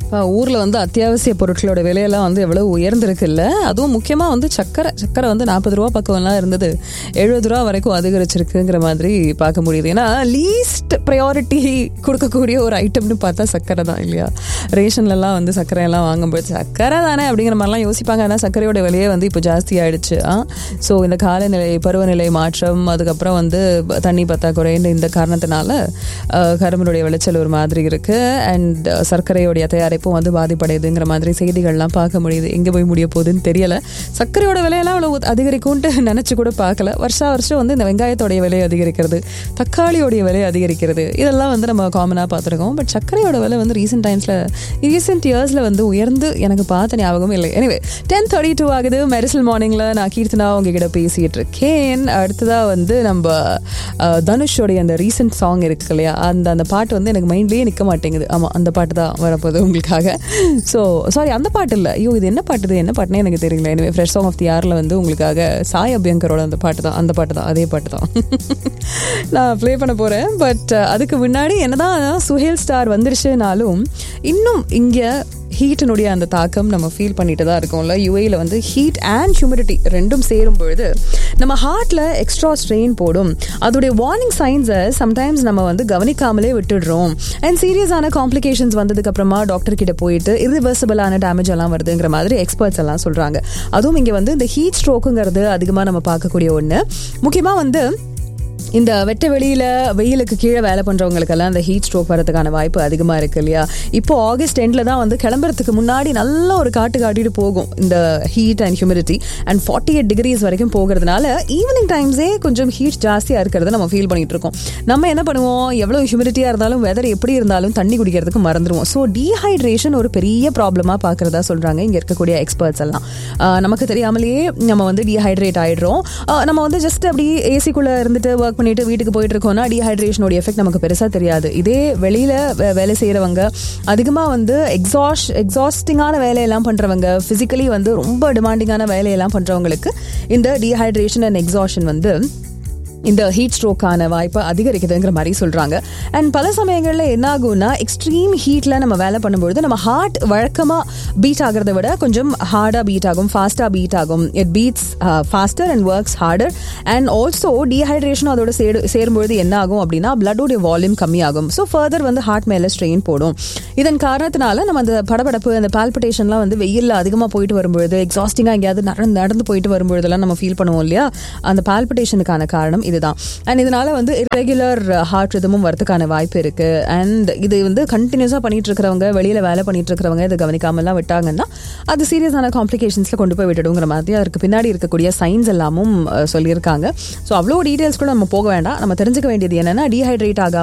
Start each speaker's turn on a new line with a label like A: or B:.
A: இப்போ ஊரில் வந்து அத்தியாவசிய பொருட்களோட விலையெல்லாம் வந்து எவ்வளோ உயர்ந்திருக்குல்ல அதுவும் முக்கியமாக வந்து சக்கரை சக்கரை வந்து நாற்பது ரூபா பக்கம்லாம் இருந்தது எழுபது ரூபா வரைக்கும் அதிகரிச்சிருக்குங்கிற மாதிரி பார்க்க முடியுது ஏன்னா லீஸ்ட் ப்ரையாரிட்டி கொடுக்கக்கூடிய ஒரு ஐட்டம்னு பார்த்தா சக்கரை தான் இல்லையா ரேஷன்லலாம் வந்து சர்க்கரை எல்லாம் வாங்கும்போது சக்கரை தானே அப்படிங்கிற மாதிரிலாம் யோசிப்பாங்க ஆனால் சர்க்கரையோட விலையே வந்து இப்போ ஜாஸ்தி ஆயிடுச்சு ஸோ இந்த காலநிலை பருவநிலை மாற்றம் அதுக்கப்புறம் வந்து தண்ணி பற்றாக்குறைன்னு இந்த காரணத்தினால அஹ், கரும்பினுடைய விளைச்சல் ஒரு மாதிரி இருக்கு அண்ட் சர்க்கரையோடைய தயாரிப்பும் வந்து பாதிப்படையுதுங்கிற மாதிரி செய்திகள்லாம் பார்க்க முடியுது எங்கே போய் முடிய போகுதுன்னு தெரியல சர்க்கரையோட விலையெல்லாம் அவ்வளோ அதிகரிக்கும்ட்டு நினச்சி கூட பார்க்கல வருஷா வருஷம் வந்து இந்த வெங்காயத்தோடைய விலை அதிகரிக்கிறது தக்காளியோடைய விலை அதிகரிக்கிறது இதெல்லாம் வந்து நம்ம காமனாக பார்த்துருக்கோம் பட் சர்க்கரையோட விலை வந்து ரீசெண்ட் டைம்ஸில் ரீசெண்ட் இயர்ஸில் வந்து உயர்ந்து எனக்கு பார்த்த ஞாபகம் இல்லை எனவே டென் தேர்ட்டி டூ ஆகுது மெரிசல் மார்னிங்கில் நான் கீர்த்தனா உங்ககிட்ட பேசிகிட்டு இருக்கேன் அடுத்ததாக வந்து நம்ம அஹ், தனுஷோடைய அந்த ரீசெண்ட் சாங் இருக்கு இல்லையா அந்த அந்த பாட்டு வந்து எனக்கு மைண்ட்லேயே நிற்க மாட்டேங்குது ஆமாம் அந்த பாட்டு தான் வரப்போகுது உங்களுக்காக ஸோ சாரி அந்த பாட்டு இல்லை ஐயோ இது என்ன பாட்டு இது என்ன பாட்டுனே எனக்கு தெரியல எனவே ஃப்ரெஷ் சாங் ஆஃப் தி யாரில் வந்து உங்களுக்காக சாய் அபியங்கரோட அந்த பாட்டு தான் அந்த பாட்டு தான் அதே பாட்டு தான் நான் ப்ளே பண்ண போகிறேன் பட் அதுக்கு முன்னாடி என்னதான் சுஹேல் ஸ்டார் வந்துருச்சுனாலும் இன்னும் இங்கே ஹீட்டினுடைய அந்த தாக்கம் நம்ம ஃபீல் பண்ணிட்டு தான் இருக்கோம்ல யூஏயில் வந்து ஹீட் அண்ட் ஹியூமிடிட்டி ரெண்டும் சேரும் பொழுது நம்ம ஹார்ட்டில் எக்ஸ்ட்ரா ஸ்ட்ரெயின் போடும் அதோடைய வார்னிங் சைன்ஸை சம்டைம்ஸ் நம்ம வந்து கவனிக்காமலே விட்டுடுறோம் அண்ட் சீரியஸான காம்ப்ளிகேஷன்ஸ் வந்ததுக்கு அப்புறமா டாக்டர் கிட்ட போயிட்டு இரிவர்சிபிளான டேமேஜ் எல்லாம் வருதுங்கிற மாதிரி எக்ஸ்பர்ட்ஸ் எல்லாம் சொல்றாங்க அதுவும் இங்கே வந்து இந்த ஹீட் ஸ்ட்ரோக்குங்கிறது அதிகமாக நம்ம பார்க்கக்கூடிய ஒன்று முக்கியமாக வந்து இந்த வெட்ட வெளியில வெயிலுக்கு கீழே வேலை பண்றவங்களுக்கெல்லாம் இந்த ஹீட் ஸ்ட்ரோக் வரதுக்கான வாய்ப்பு அதிகமா இருக்கு இல்லையா இப்போ ஆகஸ்ட் எண்ட்ல தான் வந்து கிளம்புறதுக்கு முன்னாடி நல்ல ஒரு காட்டு காட்டிட்டு போகும் இந்த heat and humidity and forty eight degrees வரைக்கும் போகிறதுனால ஈவினிங் டைம்ஸே கொஞ்சம் ஹீட் ஜாஸ்தியா இருக்கிறத நம்ம ஃபீல் பண்ணிட்டு இருக்கோம் நம்ம என்ன பண்ணுவோம் எவ்வளவு ஹியூமிடிட்டியா இருந்தாலும் வெதர் எப்படி இருந்தாலும் தண்ணி குடிக்கிறதுக்கு மறந்துடுவோம் ஸோ டீஹைட்ரேஷன் ஒரு பெரிய ப்ராப்ளமா பாக்குறதா சொல்றாங்க இங்க இருக்கக்கூடிய எக்ஸ்பர்ட்ஸ் எல்லாம் ஆஹ் நமக்கு தெரியாமலேயே நம்ம வந்து டீஹைட்ரேட் ஆயிடுறோம் ஆஹ் நம்ம வந்து ஜஸ்ட் அப்படி ஏசிக்குள்ள இருந்துட்டு ஒர்க் பண்ணிட்டு வீட்டுக்கு போயிட்டு இருக்கோம்னா டீஹைட்ரேஷனோட எஃபெக்ட் நமக்கு பெருசா தெரியாது இதே வெளியில வே- வேலை செய்யறவங்க அதிகமா வந்து எக்ஸாஷ் எக்ஸாஸ்டிங்கான வேலையெல்லாம் பண்றவங்க பிசிக்கலி வந்து ரொம்ப டிமாண்டிங்கான வேலையெல்லாம் பண்றவங்களுக்கு இந்த டீஹைட்ரேஷன் அண்ட் எக்ஸாஷன் வந்து இந்த ஹீட் ஸ்ட்ரோக்கான வாய்ப்பு அதிகரிக்குதுங்கிற மாதிரி சொல்றாங்க அண்ட் பல சமயங்களில் என்ன ஆகும்னா எக்ஸ்ட்ரீம் ஹீட்ல நம்ம வேலை பண்ணும்பொழுது நம்ம ஹார்ட் வழக்கமா பீட் ஆகிறத விட கொஞ்சம் ஹார்டா பீட் ஆகும் ஃபாஸ்டா பீட் ஆகும் it beats faster and works harder and also dehydration அதோட சேரு சேரும்பொழுது என்ன ஆகும் அப்படின்னா பிளட்டோடைய வால்யூம் கம்மியாகும் ஸோ ஃபர்தர் வந்து ஹார்ட் மேல ஸ்ட்ரெயின் போடும் இதன் காரணத்தினால நம்ம அந்த படபடப்பு அந்த பால்பிட்டேஷன்லாம் வந்து வெயில்ல அதிகமாக போயிட்டு வரும்பொழுது எக்ஸாஸ்டிங்காக எங்கேயாவது நடந்து நடந்து போயிட்டு வரும்பொழுதெல்லாம் நம்ம ஃபீல் பண்ணுவோம் இல்லையா அந்த பால்பிட்டேஷனுக்கான காரணம் இதுதான் அண்ட் இதனால வந்து இரெகுலர் ஹார்ட் ரிதமும் வரதுக்கான வாய்ப்பு இருக்கு அண்ட் இது வந்து கண்டினியூஸாக பண்ணிட்டு இருக்கிறவங்க வெளியில வேலை பண்ணிட்டு இருக்கிறவங்க இதை கவனிக்காமலாம் விட்டாங்கன்னா அது சீரியஸான காம்ப்ளிகேஷன்ஸ்ல கொண்டு போய் விட்டுடுங்கிற மாதிரி அதுக்கு பின்னாடி இருக்கக்கூடிய சைன்ஸ் எல்லாமும் அஹ், சொல்லியிருக்காங்க ஸோ அவ்வளோ டீட்டெயில்ஸ் கூட நம்ம போக வேண்டாம் நம்ம தெரிஞ்சுக்க வேண்டியது என்னன்னா டீஹைட்ரேட் ஆகாம